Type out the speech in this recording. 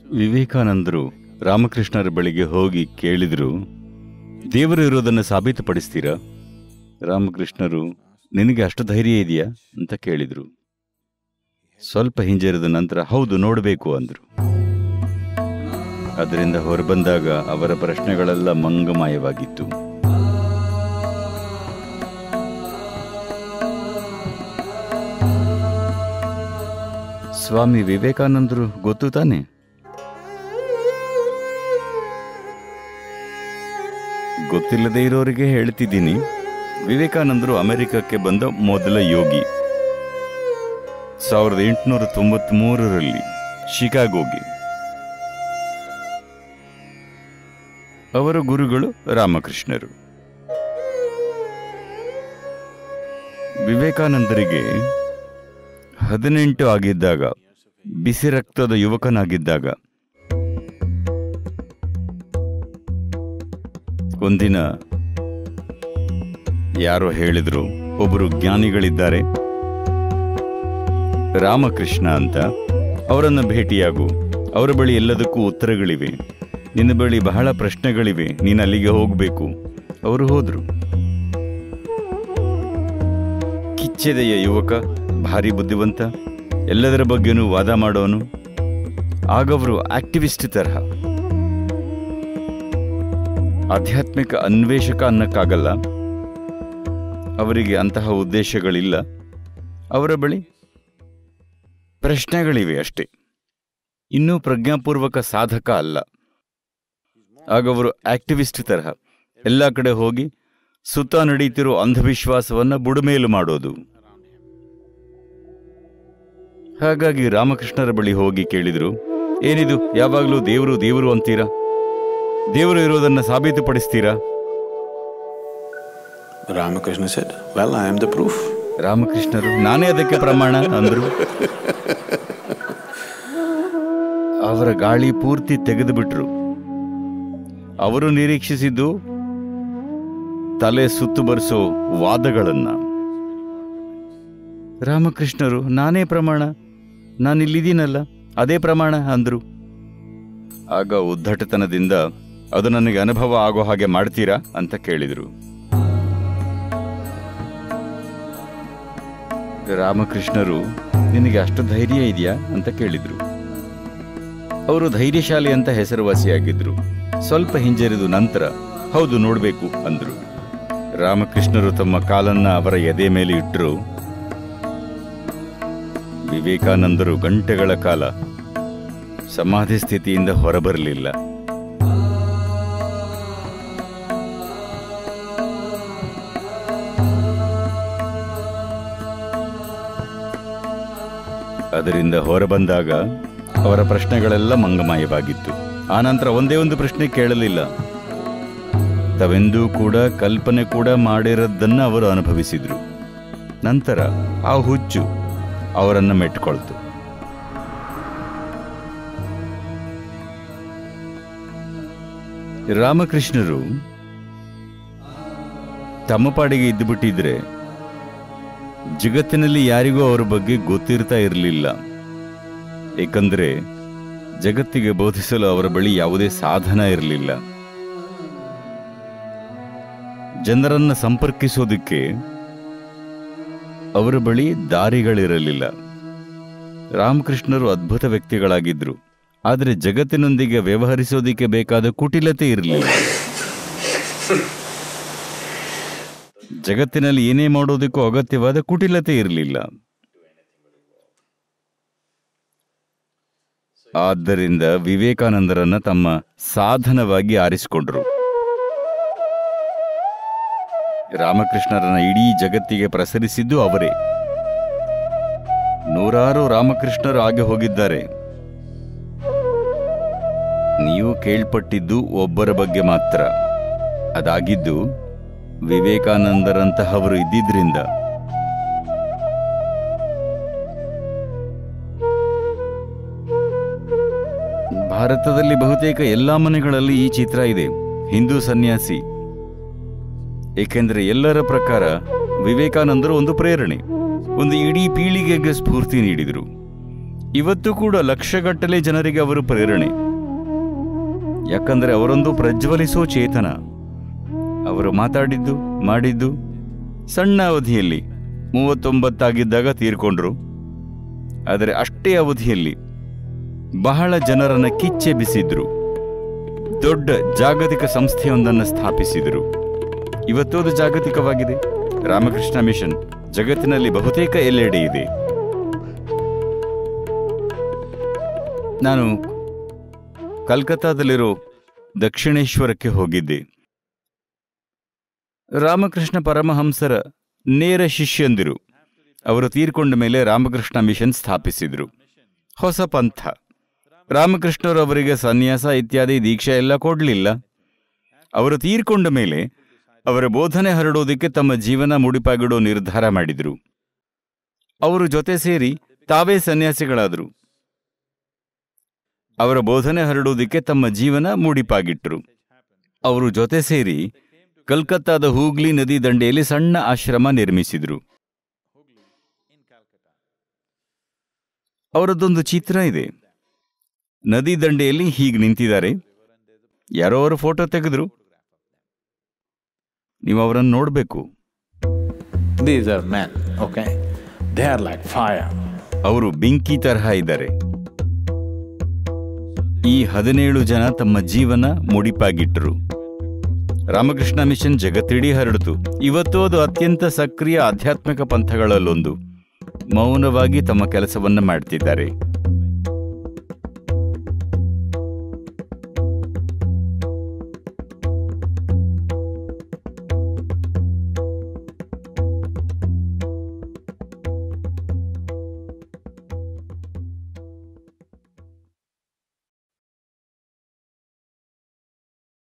ವಿವೇಕಾನಂದರು ರಾಮಕೃಷ್ಣರ ಬಳಿಗೆ ಹೋಗಿ ಕೇಳಿದ್ರು ದೇವರು ಇರೋದನ್ನು ಸಾಬೀತುಪಡಿಸ್ತೀರಾ ರಾಮಕೃಷ್ಣರು ನಿನಗೆ ಅಷ್ಟು ಧೈರ್ಯ ಇದೆಯಾ ಅಂತ ಕೇಳಿದ್ರು ಸ್ವಲ್ಪ ಹಿಂಜರಿದ ನಂತರ ಹೌದು ನೋಡಬೇಕು ಅಂದ್ರು ಅದರಿಂದ ಹೊರಬಂದಾಗ ಅವರ ಪ್ರಶ್ನೆಗಳೆಲ್ಲ ಮಂಗಮಾಯವಾಗಿತ್ತು ಸ್ವಾಮಿ ವಿವೇಕಾನಂದರು ಗೊತ್ತು ತಾನೆ ಗೊತ್ತಿಲ್ಲದೆ ಇರೋರಿಗೆ ಹೇಳ್ತಿದ್ದೀನಿ ವಿವೇಕಾನಂದರು ಅಮೆರಿಕಕ್ಕೆ ಬಂದ ಮೊದಲ ಯೋಗಿ ಸಾವಿರದ ಎಂಟುನೂರ ತೊಂಬತ್ಮೂರರಲ್ಲಿ ಶಿಕಾಗೋಗೆ ಅವರ ಗುರುಗಳು ರಾಮಕೃಷ್ಣರು ವಿವೇಕಾನಂದರಿಗೆ ಹದಿನೆಂಟು ಆಗಿದ್ದಾಗ ಬಿಸಿ ರಕ್ತದ ಯುವಕನಾಗಿದ್ದಾಗ ಒಂದಿನ ಯಾರೋ ಹೇಳಿದ್ರು ಒಬ್ಬರು ಜ್ಞಾನಿಗಳಿದ್ದಾರೆ ರಾಮಕೃಷ್ಣ ಅಂತ ಅವರನ್ನು ಭೇಟಿಯಾಗು ಅವರ ಬಳಿ ಎಲ್ಲದಕ್ಕೂ ಉತ್ತರಗಳಿವೆ ನಿನ್ನ ಬಳಿ ಬಹಳ ಪ್ರಶ್ನೆಗಳಿವೆ ನೀನು ಅಲ್ಲಿಗೆ ಹೋಗಬೇಕು ಅವರು ಹೋದ್ರು ಕಿಚ್ಚೆದೆಯ ಯುವಕ ಭಾರಿ ಬುದ್ಧಿವಂತ ಎಲ್ಲದರ ಬಗ್ಗೆನೂ ವಾದ ಮಾಡೋನು ಆಗವರು ಆಕ್ಟಿವಿಸ್ಟ್ ತರಹ ಆಧ್ಯಾತ್ಮಿಕ ಅನ್ವೇಷಕ ಅನ್ನಕ್ಕಾಗಲ್ಲ ಅವರಿಗೆ ಅಂತಹ ಉದ್ದೇಶಗಳಿಲ್ಲ ಅವರ ಬಳಿ ಪ್ರಶ್ನೆಗಳಿವೆ ಅಷ್ಟೇ ಇನ್ನೂ ಪ್ರಜ್ಞಾಪೂರ್ವಕ ಸಾಧಕ ಅಲ್ಲ ಆಗ ಅವರು ಆಕ್ಟಿವಿಸ್ಟ್ ತರಹ ಎಲ್ಲ ಕಡೆ ಹೋಗಿ ಸುತ್ತ ನಡೀತಿರೋ ಅಂಧವಿಶ್ವಾಸವನ್ನ ಬುಡಮೇಲು ಮಾಡೋದು ಹಾಗಾಗಿ ರಾಮಕೃಷ್ಣರ ಬಳಿ ಹೋಗಿ ಕೇಳಿದ್ರು ಏನಿದು ಯಾವಾಗಲೂ ದೇವರು ದೇವರು ಅಂತೀರಾ ದೇವರು ಇರೋದನ್ನ ಸಾಬೀತುಪಡಿಸ್ತೀರಾ Ramakrishna said, Well, I am the proof. ರಾಮಕೃಷ್ಣರು ನಾನೇ ಅದಕ್ಕೆ ಪ್ರಮಾಣ ಅಂದ್ರು ಅವರ ಗಾಳಿ ಪೂರ್ತಿ ತೆಗೆದು ಬಿಟ್ರು ಅವರು ನಿರೀಕ್ಷಿಸಿದ್ದು ತಲೆ ಸುತ್ತು ಬರೆಸೋ ವಾದಗಳನ್ನ ರಾಮಕೃಷ್ಣರು ನಾನೇ ಪ್ರಮಾಣ ನಾನಿಲ್ಲಿದ್ದೀನಲ್ಲ ಅದೇ ಪ್ರಮಾಣ ಅಂದ್ರು ಆಗ ಉದ್ದಟತನದಿಂದ ಅದು ನನಗೆ ಅನುಭವ ಆಗೋ ಹಾಗೆ ಮಾಡ್ತೀರಾ ಅಂತ ಕೇಳಿದ್ರು ರಾಮಕೃಷ್ಣರು ನಿನಗೆ ಅಷ್ಟು ಧೈರ್ಯ ಇದೆಯಾ ಅಂತ ಕೇಳಿದ್ರು ಅವರು ಧೈರ್ಯಶಾಲಿ ಅಂತ ಹೆಸರುವಾಸಿಯಾಗಿದ್ರು ಸ್ವಲ್ಪ ಹಿಂಜರಿದು ನಂತರ ಹೌದು ನೋಡಬೇಕು ಅಂದ್ರು ರಾಮಕೃಷ್ಣರು ತಮ್ಮ ಕಾಲನ್ನ ಅವರ ಎದೆ ಮೇಲೆ ಇಟ್ಟರು ವಿವೇಕಾನಂದರು ಗಂಟೆಗಳ ಕಾಲ ಸಮಾಧಿ ಸ್ಥಿತಿಯಿಂದ ಹೊರಬರಲಿಲ್ಲ ಅದರಿಂದ ಹೊರಬಂದಾಗ ಅವರ ಪ್ರಶ್ನೆಗಳೆಲ್ಲ ಮಂಗಮಾಯವಾಗಿತ್ತು ಆನಂತರ ಒಂದೇ ಒಂದು ಪ್ರಶ್ನೆ ಕೇಳಲಿಲ್ಲ ತಾವೆಂದೂ ಕೂಡ ಕಲ್ಪನೆ ಕೂಡ ಮಾಡಿರೋದನ್ನ ಅವರು ಅನುಭವಿಸಿದ್ರು ನಂತರ ಆ ಹುಚ್ಚು ಅವರನ್ನು ಮೆಟ್ಕೊಳ್ತು ರಾಮಕೃಷ್ಣರು ತಮ್ಮ ಪಾಡಿಗೆ ಇದ್ದುಬಿಟ್ಟಿದ್ರೆ ಜಗತ್ತಿನಲ್ಲಿ ಯಾರಿಗೂ ಅವರ ಬಗ್ಗೆ ಗೊತ್ತಿರ್ತಾ ಇರಲಿಲ್ಲ ಏಕೆಂದರೆ ಜಗತ್ತಿಗೆ ಬೋಧಿಸಲು ಅವರ ಬಳಿ ಯಾವುದೇ ಸಾಧನ ಇರಲಿಲ್ಲ ಜನರನ್ನ ಸಂಪರ್ಕಿಸೋದಕ್ಕೆ ಅವರ ಬಳಿ ದಾರಿಗಳಿರಲಿಲ್ಲ ರಾಮಕೃಷ್ಣರು ಅದ್ಭುತ ವ್ಯಕ್ತಿಗಳಾಗಿದ್ರು ಆದರೆ ಜಗತ್ತಿನೊಂದಿಗೆ ವ್ಯವಹರಿಸೋದಕ್ಕೆ ಬೇಕಾದ ಕುಟಿಲತೆ ಇರಲಿಲ್ಲ ಜಗತ್ತಿನಲ್ಲಿ ಏನೇ ಮಾಡೋದಕ್ಕೂ ಅಗತ್ಯವಾದ ಕುಟಿಲತೆ ಇರಲಿಲ್ಲ ಆದ್ದರಿಂದ ವಿವೇಕಾನಂದರನ್ನ ತಮ್ಮ ಸಾಧನವಾಗಿ ಆರಿಸಿಕೊಂಡ್ರು ರಾಮಕೃಷ್ಣರನ್ನ ಇಡೀ ಜಗತ್ತಿಗೆ ಪ್ರಸರಿಸಿದ್ದು ಅವರೇ ನೂರಾರು ರಾಮಕೃಷ್ಣರು ಆಗಿ ಹೋಗಿದ್ದಾರೆ ನೀವು ಕೇಳ್ಪಟ್ಟಿದ್ದು ಒಬ್ಬರ ಬಗ್ಗೆ ಮಾತ್ರ ಅದಾಗಿದ್ದು ವಿವೇಕಾನಂದರಂತಹವರು ಇದ್ದಿದ್ರಿಂದ ಭಾರತದಲ್ಲಿ ಬಹುತೇಕ ಎಲ್ಲಾ ಮನೆಗಳಲ್ಲಿ ಈ ಚಿತ್ರ ಇದೆ ಹಿಂದೂ ಸನ್ಯಾಸಿ ಏಕೆಂದರೆ ಎಲ್ಲರ ಪ್ರಕಾರ ವಿವೇಕಾನಂದರು ಒಂದು ಪ್ರೇರಣೆ ಒಂದು ಇಡೀ ಪೀಳಿಗೆಗೆ ಸ್ಫೂರ್ತಿ ನೀಡಿದರು ಇವತ್ತು ಕೂಡ ಲಕ್ಷಗಟ್ಟಲೆ ಜನರಿಗೆ ಅವರು ಪ್ರೇರಣೆ ಯಾಕಂದ್ರೆ ಅವರೊಂದು ಪ್ರಜ್ವಲಿಸೋ ಚೇತನ ಅವರು ಮಾತಾಡಿದ್ದು ಮಾಡಿದ್ದು ಸಣ್ಣ ಅವಧಿಯಲ್ಲಿ ಮೂವತ್ತೊಂಬತ್ತಾಗಿದ್ದಾಗ ತೀರ್ಕೊಂಡ್ರು ಆದರೆ ಅಷ್ಟೇ ಅವಧಿಯಲ್ಲಿ ಬಹಳ ಜನರನ್ನ ಕಿಚ್ಚೆಬ್ಬಿಸಿದ್ರು ದೊಡ್ಡ ಜಾಗತಿಕ ಸಂಸ್ಥೆಯೊಂದನ್ನು ಸ್ಥಾಪಿಸಿದರು ಇವತ್ತು ಅದು ಜಾಗತಿಕವಾಗಿದೆ ರಾಮಕೃಷ್ಣ ಮಿಷನ್ ಜಗತ್ತಿನಲ್ಲಿ ಬಹುತೇಕ ಎಲ್ಲೆಡೆ ಇದೆ ನಾನು ಕಲ್ಕತ್ತಾದಲ್ಲಿರೋ ದಕ್ಷಿಣೇಶ್ವರಕ್ಕೆ ಹೋಗಿದ್ದೆ ರಾಮಕೃಷ್ಣ ಪರಮಹಂಸರ ನೇರ ಶಿಷ್ಯಂದಿರು ಅವರು ತೀರ್ಕೊಂಡ ಮೇಲೆ ರಾಮಕೃಷ್ಣ ಮಿಷನ್ ಸ್ಥಾಪಿಸಿದರು ಹೊಸ ಪಂಥ ರಾಮಕೃಷ್ಣರು ಅವರಿಗೆ ಸನ್ಯಾಸ ಇತ್ಯಾದಿ ದೀಕ್ಷೆ ಎಲ್ಲ ಕೊಡಲಿಲ್ಲ ಅವರು ತೀರ್ಕೊಂಡ ಮೇಲೆ ಅವರ ಬೋಧನೆ ಹರಡೋದಕ್ಕೆ ತಮ್ಮ ಜೀವನ ಮುಡಿಪಾಗಿಡೋ ನಿರ್ಧಾರ ಮಾಡಿದರು ಅವರು ಜೊತೆ ಸೇರಿ ತಾವೇ ಸನ್ಯಾಸಿಗಳಾದರು ಅವರ ಬೋಧನೆ ಹರಡೋದಕ್ಕೆ ತಮ್ಮ ಜೀವನ ಮುಡಿಪಾಗಿಟ್ರು ಅವರು ಜೊತೆ ಸೇರಿ ಕಲ್ಕತ್ತಾದ ಹೂಗ್ಲಿ ನದಿ ದಂಡೆಯಲ್ಲಿ ಸಣ್ಣ ಆಶ್ರಮ ನಿರ್ಮಿಸಿದ್ರು ಅವರದ್ದೊಂದು ಚಿತ್ರ ಇದೆ ನದಿ ದಂಡೆಯಲ್ಲಿ ಹೀಗೆ ನಿಂತಿದ್ದಾರೆ ಯಾರೋ ಅವರು ಫೋಟೋ ತೆಗೆದ್ರು ನೀವು ಅವರನ್ನು ನೋಡಬೇಕು These are men, okay? They are like fire. ಅವರು ಬೆಂಕಿ ತರಹ ಇದ್ದಾರೆ ಈ ಹದಿನೇಳು ಜನ ತಮ್ಮ ಜೀವನ ಮುಡಿಪಾಗಿಟ್ಟರು ರಾಮಕೃಷ್ಣ ಮಿಷನ್ ಜಗತ್ತಿಡೀ ಹರಡಿತು ಇವತ್ತು ಅದು ಅತ್ಯಂತ ಸಕ್ರಿಯ ಆಧ್ಯಾತ್ಮಿಕ ಪಂಥಗಳಲ್ಲೊಂದು ಮೌನವಾಗಿ ತಮ್ಮ ಕೆಲಸವನ್ನ ಮಾಡ್ತಿದ್ದಾರೆ